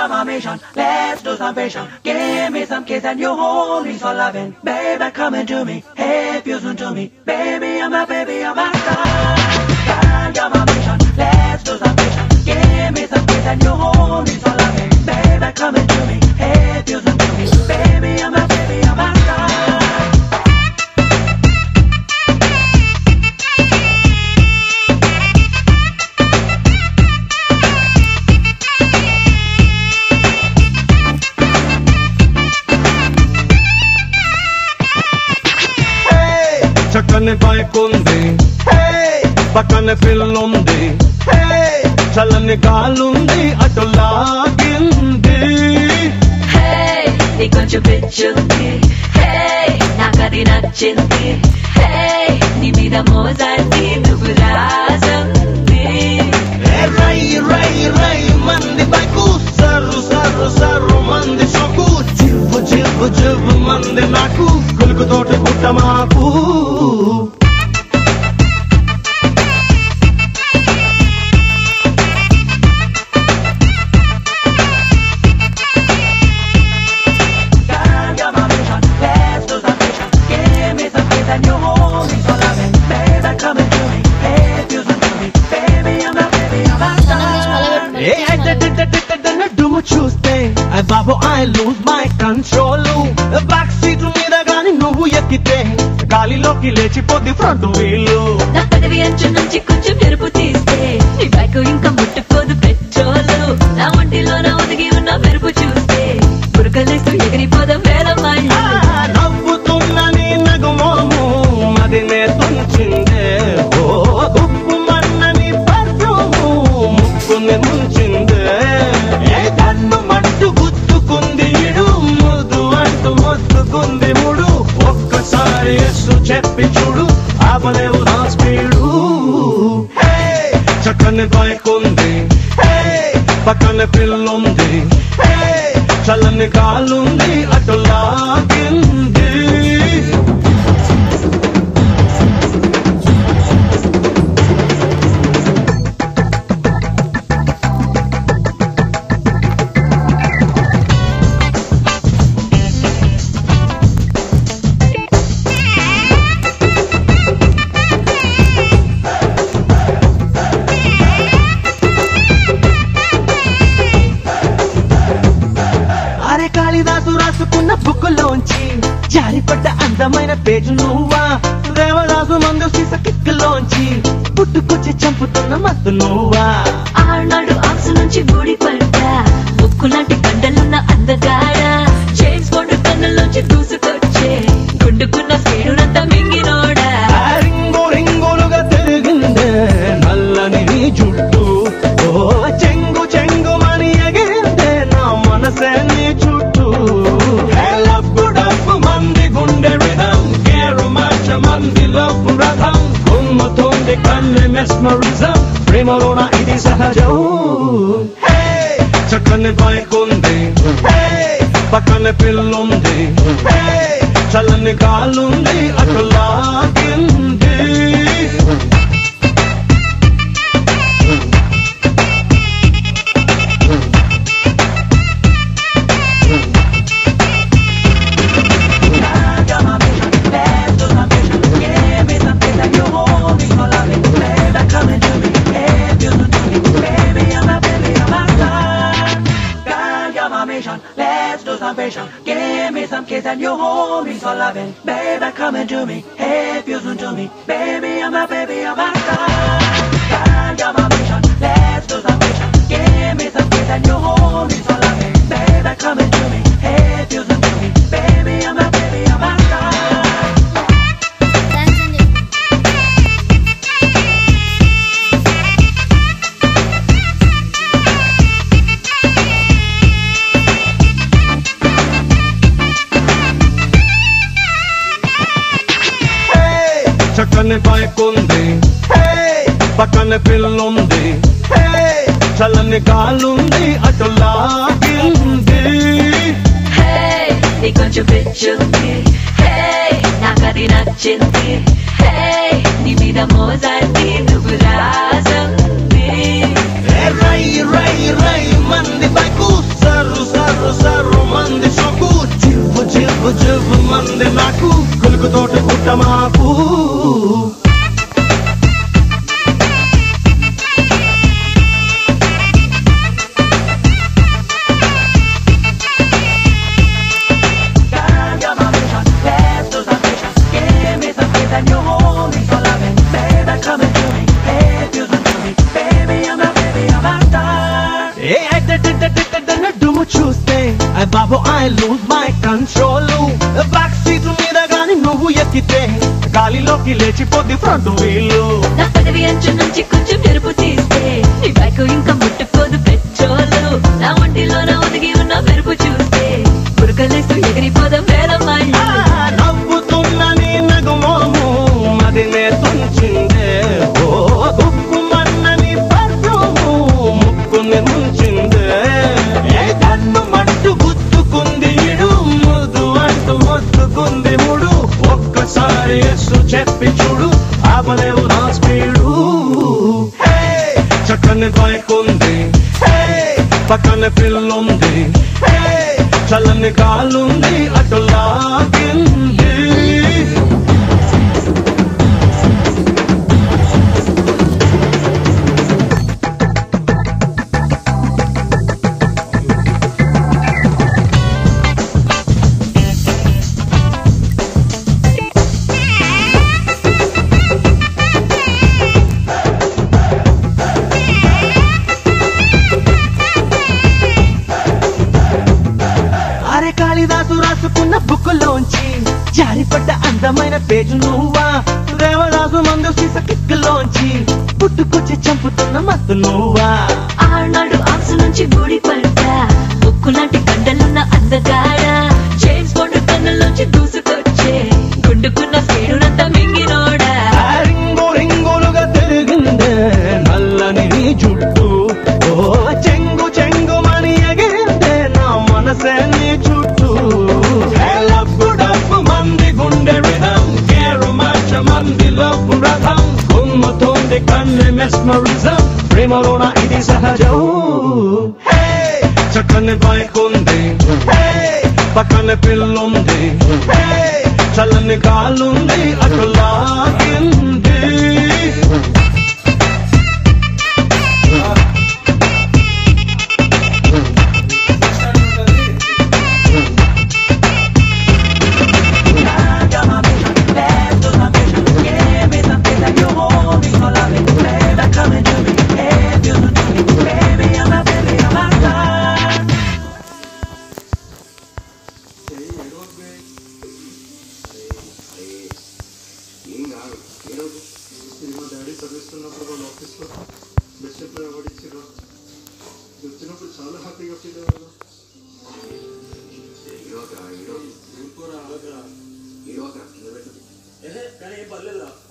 you're my mission. Let's do some vision. Give me some kiss and you hold me so loving. Baby, come into me. Hey, you soon to me. Baby, I'm a baby, I'm a star. Girl, you're my mission. Let's do some vision. Give me some kiss and you hold me so loving. Baby, come into me. Hey, you soon to me. Baby, I'm a baby, I'm a star. చక్కని bike ఉంది పక్కన fill ఉంది చల్లని గాలుంది అటు లాగింది Hey, నీ కొంచెం పిచ్చుంది Hey, నాకది నచ్చింది Hey, నీ మీద మోజంది నువ్వు రాజంది ఏ రై రై రై మంది బైకు సర్రు సర్రు సర్రు మంది సొక్కు జివ్వు జివ్వు జివ్వు మంది నాకు కులుకు తోట గుట్ట మాకు Girl, you're my mission. Let's do some vision. Give me some kiss and you hold me so loving. Baby, come into me. Hey, you soon to me. Baby, I'm a baby, I'm a star. ఏ డుము చూస్తే I బాబు I lose my control back seat మీద గాని నువ్వు ఎక్కితే గాలిలోకి లేచిపోద్ది front వీలు నా పదవి అంచు నుంచి కొంచెం మెరుపు తీస్తే నీ బైక్ ఇంకా ముట్టుకోదు పెట్రోలు నా ఒంటిలోన ఒదిగి ఉన్న మెరుపు చూస్తే పురకలేస్తూ ఎగిరిపోదాం వేల మైళ్ళు నవ్వుతున్న నీ నగుమోము మదినే తుంచిందే ఓ గుప్పు మన్నని పర్ఫ్యూము ముక్కుని ముంచిందే ఏ కన్ను మట్టు గుద్దుకుంది ఇడు ముద్దు అంటూ మొత్తుకుంది ముడు ఒక్కసారి ఎస్సు చెప్పి చూడు ఆపలేవు నా స్పీడు హే, చక్కని బైక్ ఉంది హే, పక్కన పిల్లుంది హే, చల్లని కాలుంది అటు లాగింది అరే కాళిదాసు రాసుకున్న బుక్కులోంచి జారిపడ్డ అందమైన పేజు నువ్వా దేవదాసు మందు సీస కిక్కులోంచి పుట్టుకొచ్చి చంపుతున్న మత్తు నువ్వా ఆనాడు ఆక్సు నుంచి ఊడిపడ్డ ముక్కు లాంటి గడ్డలున్న అందగాడ జేమ్స్ బాండ్ కన్నులోంచి దూసుకొచ్చే గుండుకున్న స్పీడునంతా మింగినోడా ఆ రింగు రింగులుగా తిరిగిందే నల్లని నీ జుట్టు ఓ చెంగు చెంగు మని ఎగిరిందే నా మనసే నీ చుట్టూ ఏ లబ్బు డబ్బు మంది గుండె విధం కేరు మార్చ మంది లబ్బు రథం కుమ్ముతుంది కన్ను మెస్మరిజం ప్రేమలోన ఇది సహజం హే, చక్కని బైక్ ఉంది హే, పక్కన పిల్లుంది హే, చల్లని కాలుంది అటు లాగింది Girl, you're my mission. Let's do some vision. Give me some kiss and you hold me so loving. Baby, come into me. Hey, you soon to me. Baby, I'm a baby, I'm a star. Girl, you're my mission. Let's do some vision. Give me some kiss and you hold me so loving. Baby, come into me. Hey, you soon to me. Baby, I'm a baby, I'm a star. Girl, you're my mission. Let's do some vision. Give me some kiss and you hold me so loving. Baby, come into me. Hey, you soon to me. Baby, I'm a baby, I'm a star. Thanks అండి hey, చక్కని bike ఉంది హే, పక్కన పిల్లుంది హే, చల్లని గాలుంది అటు లాగింది Hey, నీ కొంచెం పిచ్చుంది Hey, నాకది నచ్చింది Hey, నీ మీద మోజంది నువ్వు రాజంది ఏ రై రై రై మంది బైకు సర్రు డుము చూస్తే ఐ బాబు I lose my control back seat మీద గాని నువ్వు ఎక్కితే గాలిలోకి లేచిపోద్ది ఫ్రంట్ వీలు నా పదవి అంచు నుంచి కొంచెం మెరుపు తీస్తే నీ బైక్ ఇంకా ముట్టుకోదు పెట్రోలు నా ఒంటిలో నా ఒదిగి ఉన్న మెరుపు చూస్తే బురకలేస్తూ ఎగిరిపోదాం వేల మైళ్ళు ఆ, నవ్వుతున్న నీ నగుమోము మదినే తుంచిందే ఓ గుప్పుమన్న నీ పర్ఫ్యూము ముక్కుని ముంచిందే ఏ కన్ను మంటు గుద్దుకుంది ఇడు ముద్దు అంటూ మొత్తుకుంది ముడు ఒక్కసారి ఎస్సు చెప్పి చూడు ఆపలేవు నా స్పీడు హే, చక్కని బైక్ ఉంది హే, పక్కన పిల్లుంది హే, చల్లని కాలుంది అటు లాగింది అరే కాళిదాసు రాసుకున్న బుక్కులోంచి జారిపడ్డ అందమైన పేజు నువ్వా దేవదాసు మందు సీస కిక్కులోంచి పుట్టుకొచ్చి చంపుతున్న మత్తు నువ్వా ఆనాడు ఆసు నుంచి బూడి పడ్డా ఉక్కు లాంటి కండలున్న అందగాడ జేమ్స్ బాండ్ కన్నులోంచి దూసుకొచ్చే గుండుకున్న స్పీడునంతా మింగినోడా ఆ రింగు రింగులుగా తిరిగిందే నల్లని నీ జుట్టు ఓ చెంగు చెంగు మని ఎగిరిందే నా మనసే నీ చుట్టూ ఏ లబ్బు డబ్బు మంది గుండె విధం కేరు మార్చ మంది లబ్బు రథం కుమ్ముతోంది కన్ను మెస్మరిజం ప్రేమలోన ఇది సహజం హే చక్కని బైక్ ఉంది హే పక్కన పిల్లుంది హే చల్లని కాలుంది అటు లాగింది Got my vision, left of my vision. Give me something that you hold me, no love it. Baby, come and do me. If you don't do me, baby, I'm a baby, I'm a star. ఏం కాదు ఏదో cinema daddy చదివిస్తున్నప్పుడు వాళ్ళ ఆఫీస్లో best employee award ఇచ్చారు వచ్చినప్పుడు చాలా హ్యాపీగా feel అయ్యారు ఏడవకరా ఏడవ ఏడవకరా కింద పెట్టు కానీ ఏం పర్లేదు